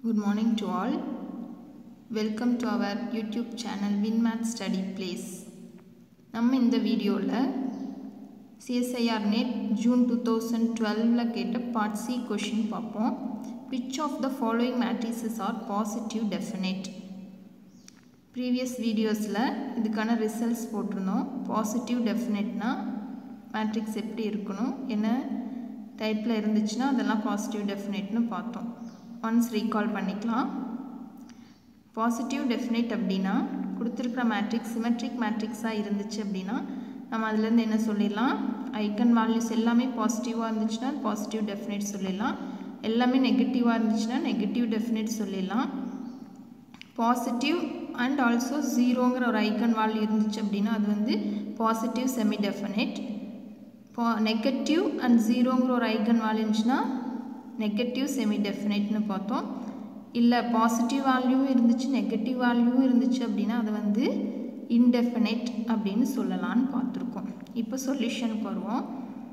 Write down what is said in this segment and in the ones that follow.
Good morning to all. Welcome to our YouTube channel WinMath Study Place. நம்ம இந்த வீடியோவில் CSIR NET June two thousand டுவெலில் கேட்ட part C question பார்ப்போம் which of the following matrices are positive definite previous வீடியோஸில் இதுக்கான results போட்டிருந்தோம் positive டெஃபினேட்னா matrix எப்படி இருக்கணும் என்ன டைப்பில் இருந்துச்சுன்னா அதெல்லாம் பாசிட்டிவ் டெஃபினேட்னு பார்த்தோம் ஒன்ஸ் ரீகால் பண்ணிக்கலாம் பாசிட்டிவ் டெஃபினேட் அப்படின்னா கொடுத்துருக்குற மேட்ரிக்ஸ் சிமெட்ரிக் மேட்ரிக்ஸாக இருந்துச்சு அப்படின்னா நம்ம அதுலேருந்து என்ன சொல்லிடலாம் ஐக்கன் வேல்யூஸ் எல்லாமே பாசிட்டிவாக இருந்துச்சுன்னா பாசிட்டிவ் டெஃபினேட் சொல்லிடலாம் எல்லாமே நெகட்டிவாக இருந்துச்சுன்னா நெகட்டிவ் டெஃபினேட் சொல்லிடலாம் பாசிட்டிவ் அண்ட் ஆல்சோ ஜீரோங்கிற ஒரு ஐக்கன் வேல்யூ இருந்துச்சு அப்படின்னா அது வந்து பாசிட்டிவ் செமி டெஃபினேட் பா நெகட்டிவ் அண்ட் ஜீரோங்கிற ஒரு ஐக்கன் வேல்யூ இருந்துச்சுன்னா நெகட்டிவ் செமி டெஃபினேட்னு பார்த்தோம் இல்லை பாசிட்டிவ் வேல்யூவும் இருந்துச்சு நெகட்டிவ் வேல்யூவும் இருந்துச்சு அப்படின்னா அது வந்து இன்டெஃபினேட் அப்படின்னு சொல்லலான்னு பார்த்துருக்கோம் இப்போ சொல்யூஷனுக்கு வருவோம்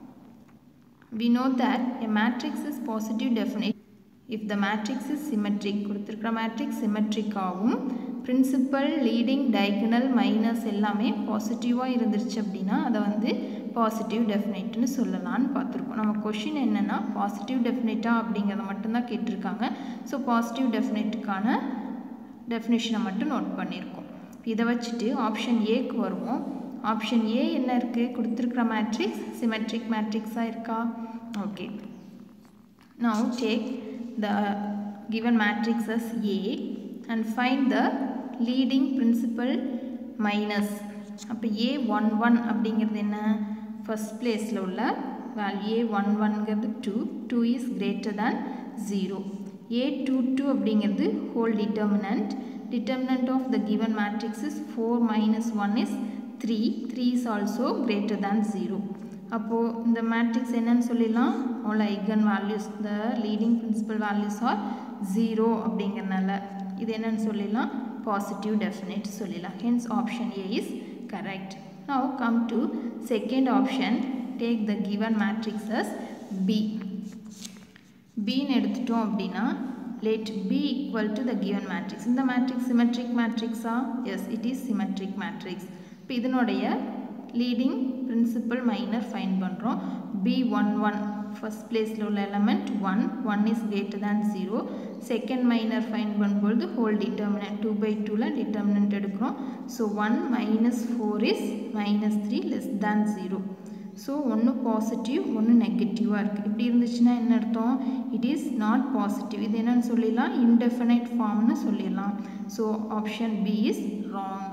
we know that a matrix is positive definite if the matrix is symmetric கொடுத்துருக்கிற மேட்ரிக்ஸ் சிமெட்ரிக்காகவும் பிரின்சிபல் லீடிங் டயகனல் மைனஸ் எல்லாமே பாசிட்டிவாக இருந்துருச்சு அப்படின்னா அதை வந்து பாசிட்டிவ் டெஃபினேட்னு சொல்லலான்னு பார்த்துருக்கோம் நம்ம கொஷின் என்னென்னா பாசிட்டிவ் டெஃபினேட்டா அப்படிங்கிறத மட்டும்தான் கேட்டிருக்காங்க ஸோ பாசிட்டிவ் டெஃபினேட்டுக்கான டெஃபினேஷனை மட்டும் நோட் பண்ணியிருக்கோம் இதை வச்சுட்டு ஆப்ஷன் ஏக்கு வருவோம் ஆப்ஷன் ஏ என்ன இருக்குது கொடுத்துருக்குற மேட்ரிக்ஸ் சிமெட்ரிக் மேட்ரிக்ஸாக இருக்கா okay now take the given matrix as A and find the leading principal minus அப்போ ஏ ஒன் ஒன் அப்படிங்கிறது என்ன ஃபஸ்ட் பிளேஸில் உள்ள வேல்யூ ஏ ஒன் ஒன்ங்கிறது two two is greater than zero A two two அப்படிங்கிறது whole determinant determinant of the given matrix is four minus one is three three is also greater than zero அப்போது இந்த matrix என்னன்னு சொல்லிடலாம் all eigen values the leading principal values are zero அப்படிங்கிறனால இது என்னன்னு சொல்லிடலாம் positive definite சொல்லிடலாம் hence option A is correct now come to second option take the given matrices B பின்னு எடுத்துட்டோம் அப்படின்னா let b equal to the given matrix இந்த matrix symmetric matrixா yes it is symmetric matrix இப்போ இதனுடைய leading principal minor find பண்ணுறோம் B one one first பிளேஸில் உள்ள element one one is greater than zero second minor find பண்ணும்பொழுது whole determinant two by டூவில் determinant எடுக்கிறோம் so one minus four is minus three less than zero so ஒன்று positive ஒன்று நெகட்டிவாக இருக்குது இப்படி இருந்துச்சுன்னா என்ன அர்த்தம் இட் இஸ் நாட் பாசிட்டிவ் இது என்னன்னு சொல்லிடலாம் இன்டெஃபினைட் ஃபார்ம்னு சொல்லிடலாம் so option B is wrong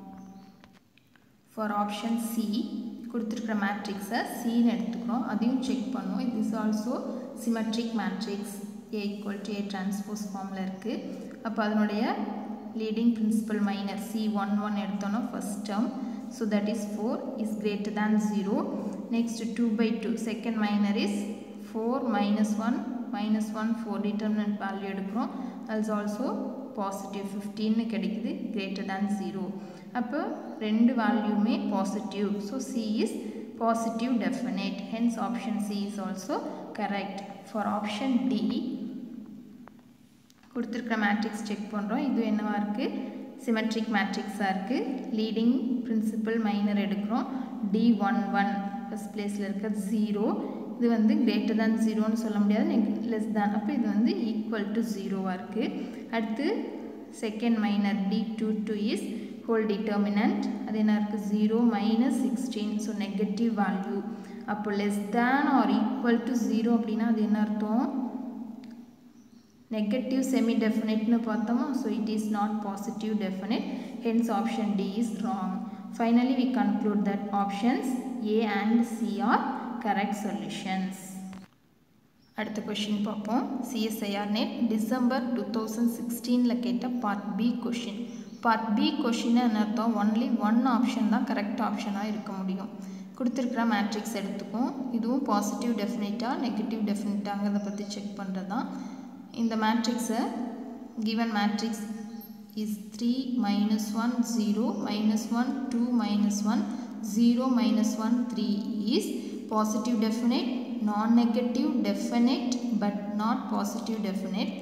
for option C கொடுத்துருக்குற மேட்ரிக்ஸை சின்னு எடுத்துக்கிறோம் அதையும் செக் பண்ணுவோம் இது is also symmetric matrix A equal to A transpose ஃபார்மில் இருக்குது அப்போ அதனுடைய leading principal minor C one one எடுத்தோன்னா first term so that is four is greater than zero next two by two second minor is four minus one minus one four determinant value எடுக்கிறோம் also also positive ஃபிஃப்டீன்னு கிடைக்குது greater than zero அப்போ ரெண்டு வேல்யூமே positive so C is positive definite hence option C is also correct for option D கொடுத்துருக்குற matrix check பண்ணுறோம் இது என்னவாக இருக்குது சிமெட்ரிக் மேட்ரிக்ஸாக இருக்குது லீடிங் பிரின்சிபல் மைனர் எடுக்கிறோம் டி ஒன் ஒன் ஃபஸ்ட் பிளேஸில் இருக்க ஜீரோ இது வந்து கிரேட்டர் தேன் ஜீரோன்னு சொல்ல முடியாது லெஸ் தேன் அப்போ இது வந்து ஈக்குவல் டு ஜீரோவாக இருக்குது அடுத்து second minor D two two is whole determinant அது என்ன இருக்குது zero minus sixteen so negative value அப்போ less than or equal to zero அப்படின்னா அது என்ன அர்த்தம் நெகட்டிவ் செமி டெஃபினெட்னு பார்த்தோமா so it is not positive definite hence option D is wrong finally we conclude that options A and C are correct solutions அடுத்த கொஷின் பார்ப்போம் CSIR NET December two thousand சிக்ஸ்டீனில் கேட்ட part B question part B question அர்த்தம் only one option தான் correct ஆப்ஷனாக இருக்க முடியும் கொடுத்துருக்குற மேட்ரிக்ஸ் எடுத்துக்கும் இதுவும் பாசிட்டிவ் டெஃபினட்டாக நெகட்டிவ் டெஃபினட்டாங்கிறத பற்றி செக் பண்ணுறது தான் இந்த மேட்ரிக்ஸை given matrix is three minus one zero minus one two minus one zero minus one three is positive definite non-negative definite but not positive definite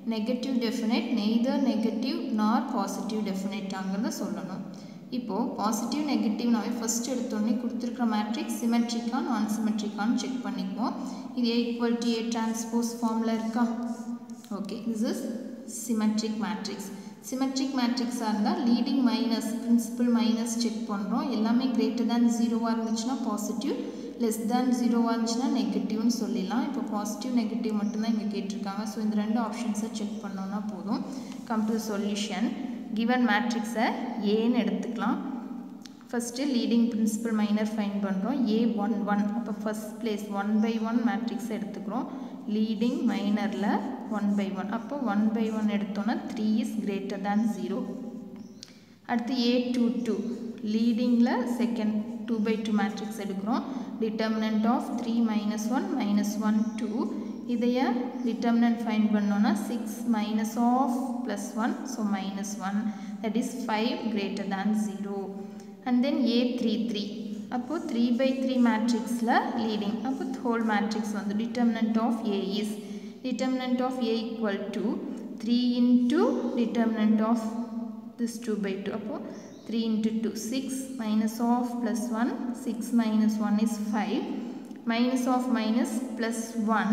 negative definite neither negative nor பாசிட்டிவ் டெஃபினைட்டாங்கிறத சொல்லணும் இப்போது positive நெகட்டிவ்னாவே first எடுத்தோடனே கொடுத்துருக்குற matrix சிமெட்ரிக்கா நான் சிமெட்ரிக்கான்னு check பண்ணிக்குவோம் இது A equal to A transpose ஃபார்மில் இருக்கா okay this is symmetric matrix symmetric மேட்ரிக்ஸாக இருந்தால் leading minors principal minors check பண்ணுறோம் எல்லாமே கிரேட்டர் தேன் ஜீரோவாக இருந்துச்சுன்னா பாசிட்டிவ் லெஸ் தேன் ஜீரோவாக இருந்துச்சுன்னா நெகட்டிவ்னு சொல்லிடலாம் இப்போ பாசிட்டிவ் நெகட்டிவ் மட்டும்தான் இங்கே கேட்டிருக்காங்க ஸோ இந்த ரெண்டு ஆப்ஷன்ஸை செக் பண்ணோன்னா போதும் கம் டு சொல்யூஷன் கிவன் மேட்ரிக்ஸை ஏன்னு எடுத்துக்கலாம் first leading principal minor find பண்ணுறோம் ஏ ஒன் ஒன் அப்போ first place one by one matrix எடுத்துக்கிறோம் லீடிங் மைனரில் ஒன் பை ஒன் அப்போ ஒன் பை ஒன் எடுத்தோன்னா three is greater than zero அடுத்து ஏ டூ டூ லீடிங்கில் second two by two matrix எடுக்கிறோம் determinant of three minus one minus one two இதைய determinant find பண்ணோன்னா six minus of plus one so minus one that is five greater than zero and then A three three அப்போது three by three மேட்ரிக்ஸில் leading அப்போ whole matrix வந்து determinant of A is determinant of A equal to three into determinant of this two by two அப்போது three into two six minus of plus one six minus one is five minus of minus plus one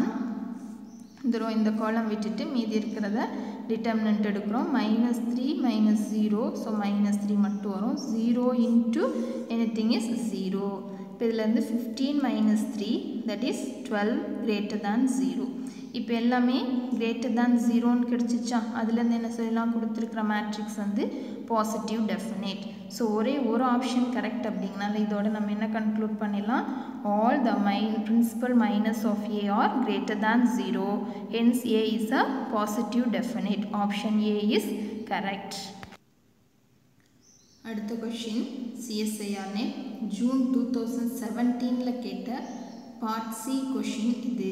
இந்த row இந்த column விட்டுட்டு மீதி இருக்கிறத determinant எடுக்கிறோம் minus three minus zero so minus three மட்டும் வரும் zero into anything is zero இப்போ இதுலேருந்து fifteen minus three that is twelve greater than zero இப்போ எல்லாமே கிரேட்டர் தேன் ஜீரோன்னு கிடச்சிச்சா அதுலேருந்து என்ன சொல்லலாம் கொடுத்துருக்குற மேட்ரிக்ஸ் வந்து பாசிட்டிவ் டெஃபினேட் ஸோ ஒரே ஒரு ஆப்ஷன் கரெக்ட் அப்படிங்கனால இதோட நம்ம என்ன கன்க்ளூட் பண்ணிடலாம் all the main principal minors of A are greater than zero hence A is a positive definite option A is correct அடுத்த question CSIR NET June two thousand செவன்டீனில் கேட்ட part C question இது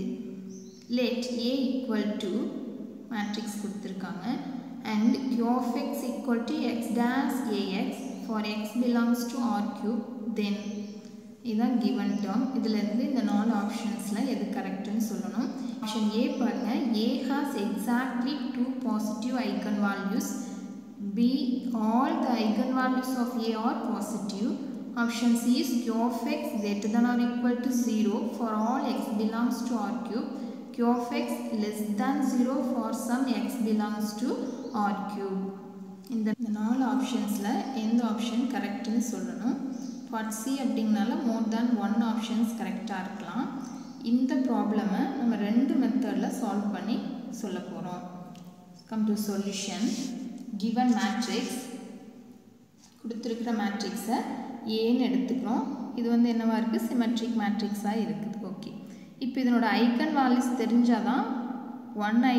let A equal to matrix கொடுத்திருக்காங்க and q of x equal to x dash ax for x belongs to R cube then இதான் given term இதிலிருந்து இந்த நாலு ஆப்ஷன்ஸில் எது கரெக்டுன்னு சொல்லணும் ஆப்ஷன் ஏ பாருங்க A has exactly two positive eigen values B all the eigen values of A are positive option C is q of x greater than or equal to 0 for all x belongs to R cube q of x less than 0 for some x belongs to R cube இந்த நாலு ஆப்ஷன்ஸில் எந்த option கரெக்டுன்னு சொல்லணும் part C அப்படிங்கனால more than one options கரெக்டாக இருக்கலாம் இந்த ப்ராப்ளமை நம்ம ரெண்டு மெத்தடில் சால்வ் பண்ணி சொல்ல போகிறோம் come to solution given matrix கொடுத்துருக்கிற மேட்ரிக்ஸை ஏன்னு எடுத்துக்கிறோம் இது வந்து என்னவா இருக்குது சிமெட்ரிக் மேட்ரிக்ஸாக இருக்குது ஓகே இப்போ இதனோட ஐக்கன் வேல்யூஸ் தெரிஞ்சால் தான் one I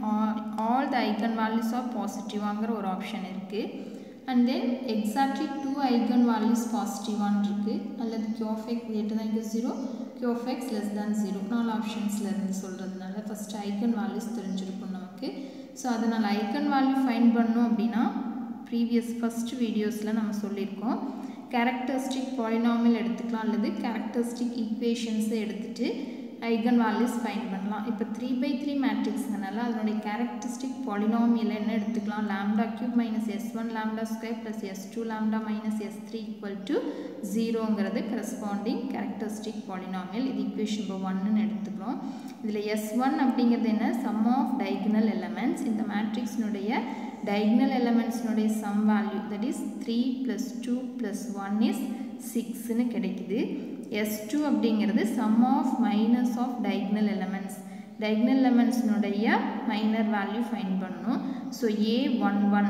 all the eigen values of பாசிட்டிவாங்கிற ஒரு ஆப்ஷன் இருக்குது and then exactly two eigen values பாசிட்டிவான்னு இருக்குது அல்லது கியோஃபெக் கிரேட்டர் தான் இங்கே zero q of x less than zero நாலு ஆப்ஷன்ஸில் இருந்து சொல்கிறதுனால ஃபஸ்ட்டு ஐக்கன் வேல்யூஸ் தெரிஞ்சிருக்கும் நமக்கு ஸோ அதனால் ஐக்கன் வேல்யூ ஃபைன் பண்ணோம் அப்படின்னா ப்ரீவியஸ் ஃபஸ்ட் வீடியோஸில் நம்ம சொல்லியிருக்கோம் கேரக்டரிஸ்டிக் பாலினாமில் எடுத்துக்கலாம் அல்லது கேரக்டரிஸ்டிக் ஈக்குவேஷன்ஸை எடுத்துகிட்டு ஐகன் வேல்யூஸ் ஃபைன் பண்ணலாம் இப்போ த்ரீ பை த்ரீ மேட்ரிக்ஸ்னால அதனுடைய கேரக்டரிஸ்டிக் பாலினாமியில் என்ன எடுத்துக்கலாம் lambda cube minus S one lambda square plus S two lambda minus S three equal to ஜீரோங்கிறது கரஸ்பாண்டிங் கேரக்டரிஸ்டிக் பாலினாமியல் இது இக்குவேஷன் இப்போ ஒன்னு எடுத்துக்கிறோம் இதில் எஸ் ஒன் அப்படிங்கிறது என்ன சம் ஆஃப் டைகனல் எலமெண்ட்ஸ் இந்த மேட்ரிக்ஸினுடைய diagonal elementsனுடைய sum value that is 3 plus 2 plus 1 is 6னு கிடைக்குது S2 அப்படிங்கிறது sum of minus of diagonal elements diagonal elementsனுடைய minor value find பண்ணணும் ஸோ A11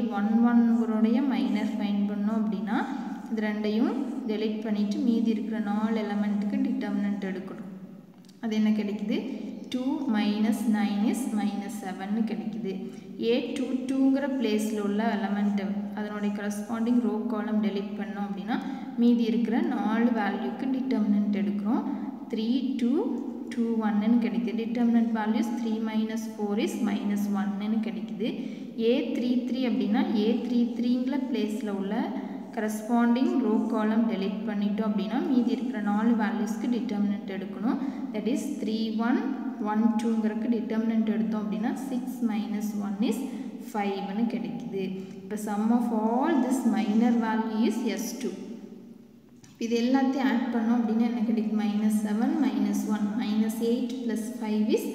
A11உடைய minor find பண்ணோம் அப்படின்னா இது ரெண்டையும் delete பண்ணிவிட்டு மீதி இருக்கிற நாலு எலமெண்ட்டுக்கு டிட்டர்மினன்ட் எடுக்கணும் அது என்ன கிடைக்குது two minus nine is minus செவன்னு கிடைக்குது ஏ டூ டூங்கிற பிளேஸில் உள்ள எலமெண்ட்டு அதனுடைய கரஸ்பாண்டிங் ரோ காலம் டெலிட் பண்ணோம் அப்படின்னா மீதி இருக்கிற நாலு வேல்யூக்கு டிட்டர்மினன்ட் எடுக்கிறோம் த்ரீ டூ டூ ஒன்னுன்னு கிடைக்குது determinant values three minus four is minus ஒன்னுன்னு கிடைக்குது ஏ த்ரீ த்ரீ அப்படின்னா ஏ த்ரீ த்ரீங்கிற பிளேஸில் உள்ள கரஸ்பாண்டிங் ரோ காலம் டெலிட் பண்ணிட்டோம் அப்படின்னா மீதி இருக்கிற நாலு வேல்யூஸ்க்கு டிட்டர்மினன்ட் எடுக்கணும் that is three one one டூங்கிறதுக்கு டிட்டர்மினன்ட் எடுத்தோம் அப்படின்னா சிக்ஸ் மைனஸ் ஒன் இஸ் ஃபைவ்னு கிடைக்குது இப்போ sum of all this minor value is S two இது எல்லாத்தையும் ஆட் பண்ணோம் அப்படின்னா என்ன கிடைக்கும் minus seven minus one minus eight plus five is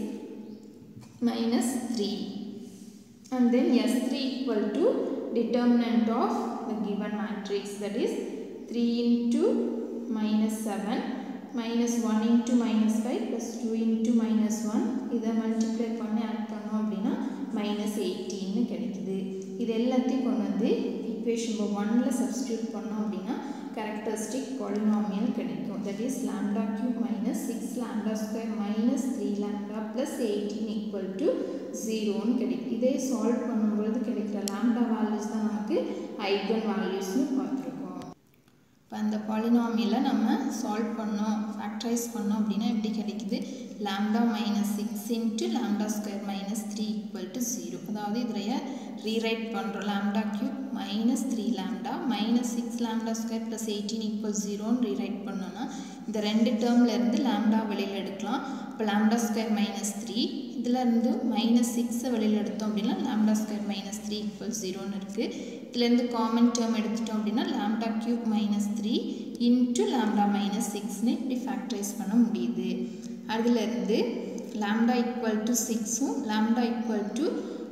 minus three and then S3 equal to determinant of the given matrix that is 3 into minus 7 minus 1 into minus 5 plus 2 into minus 1 இதை multiply பண்ணி add பண்ணோம் அப்படின்னா minus 18 கிடைக்குது இது எல்லாத்தையும் கொண்டு வந்து equation number 1ல substitute பண்ணோம் அப்படின்னா characteristic polynomial கிடைக்கும் that is lambda cube minus 6 lambda square minus 3 lambda plus 18 equal to 0ன்னு கிடைக்கும் இதே சால்வ் பண்ணும்பொழுது கிடைக்கிற லாம்டா வேல்யூஸ் தான் நமக்கு ஐகன் வேல்யூஸ்னு பார்த்துருக்கோம் இப்போ அந்த பாலினாமியில் நம்ம சால்வ் பண்ணோம் ஃபேக்டரைஸ் பண்ணோம் அப்படின்னா எப்படி கிடைக்குது lambda minus six into lambda square minus three equal to zero அதாவது இதில் ரீரைட் பண்ணுறோம் lambda cube minus three lambda minus six lambda square plus eighteen equal ஜீரோன்னு ரீரைட் பண்ணோன்னா இந்த ரெண்டு டேர்மில் இருந்து லாம்டா வெளியில் எடுக்கலாம் இப்போ லாம்டா ஸ்கொயர் மைனஸ் த்ரீ இதில் இருந்து மைனஸ் சிக்ஸை வெளியில் எடுத்தோம் அப்படின்னா lambda square minus three equal ஜீரோன்னு இருக்குது இதுலேருந்து காமன் டேர்ம் எடுத்துட்டோம் அப்படின்னா lambda cube minus three into lambda minus சிக்ஸ்னு இப்படி ஃபேக்டரைஸ் பண்ண முடியுது அதுலேருந்து லாம்டா ஈக்குவல் டு சிக்ஸும் lambda equal to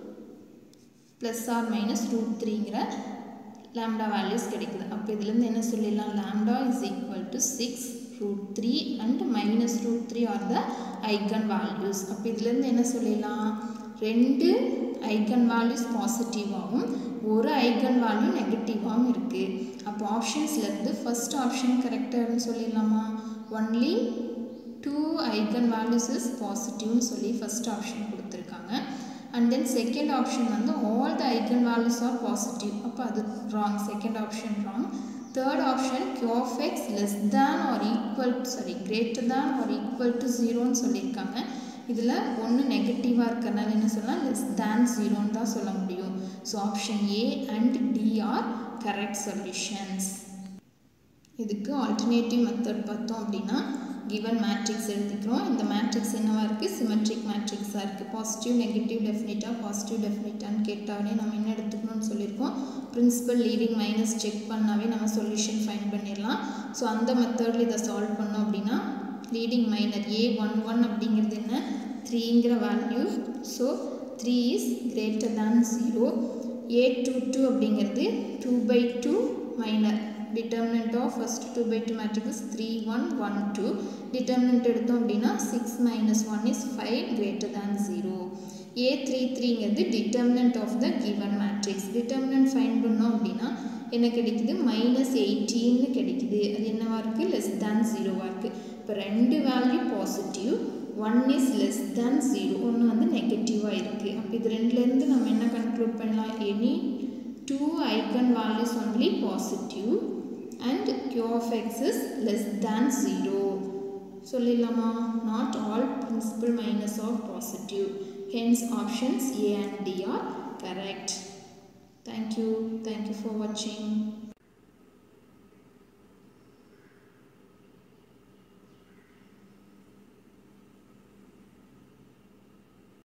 plus or minus root த்ரீங்கிற லாம்டா வேல்யூஸ் கிடைக்குது அப்போ இதுலேருந்து என்ன சொல்லிடலாம் lambda is equal to six root three and minus root three are the eigen values அப்போ இதுலேருந்து என்ன சொல்லிடலாம் ரெண்டு ஐகன் வேல்யூஸ் பாசிட்டிவாகவும் ஒரு ஐகன் வேல்யூ நெகட்டிவாகவும் இருக்குது அப்போ ஆப்ஷன்ஸ்லேருந்து ஃபஸ்ட் ஆப்ஷன் கரெக்டாகனு சொல்லிடலாமா only two eigen values is பாசிட்டிவ்னு சொல்லி ஃபஸ்ட் ஆப்ஷன் கொடுத்துருக்காங்க அண்ட் தென் செகண்ட் ஆப்ஷன் வந்து all the eigen values are positive அப்போ அது wrong second option wrong third option q of x less than or equal sorry greater than or equal to ஜீரோன்னு சொல்லியிருக்காங்க இதில் ஒன்று நெகட்டிவாக இருக்கிறனால என்ன சொல்லலாம் லெஸ் தேன் ஜீரோன்னு தான் சொல்ல முடியும் so option A and D are correct solutions இதுக்கு ஆல்டர்னேட்டிவ் மெத்தட் பார்த்தோம் அப்படின்னா கிவன் மேட்ரிக்ஸ் எழுதிக்கிறோம் இந்த மேட்ரிக்ஸ் என்னவா இருக்குது சிமெட்ரிக் மேட்ரிக்ஸாக இருக்குது பாசிட்டிவ் நெகட்டிவ் டெஃபினிட்டாக பாசிட்டிவ் டெஃபினிட்டான்னு கேட்டாவே நம்ம என்ன எடுத்துக்கணும்னு சொல்லியிருக்கோம் பிரின்சிபல் லீடிங் மைனஸ் செக் பண்ணாவே நம்ம சொல்யூஷன் ஃபைன் பண்ணிடலாம் ஸோ அந்த மெத்தடில் இதை சால்வ் பண்ணோம் அப்படின்னா leading minor A one one அப்படிங்கிறது என்ன த்ரீங்கிற value so three is greater than zero A two two அப்படிங்கிறது two by two minor determinant of first 2 by 2 matrix is 3 1 1 2 determinant எடுத்தோம் அப்படின்னா 6 minus 1 is 5 greater than 0 a 3 3ங்கிறது determinant of the given matrix determinant find பண்ணோம் அப்படின்னா என்ன கிடைக்குது minus எயிட்டீன்னு கிடைக்குது அது என்னவா இருக்குது லெஸ் தேன் ஜீரோவாக இருக்குது இப்போ ரெண்டு value positive one is less than zero ஒன்று வந்து நெகட்டிவாக இருக்குது அப்போ இது ரெண்டுலேருந்து நம்ம என்ன கன்க்ளூட் பண்ணலாம் any two eigen values only positive and q of x is less than 0 சொல்லிடலாமா not all principal minus are positive hence options a and d are correct thank you thank you for watching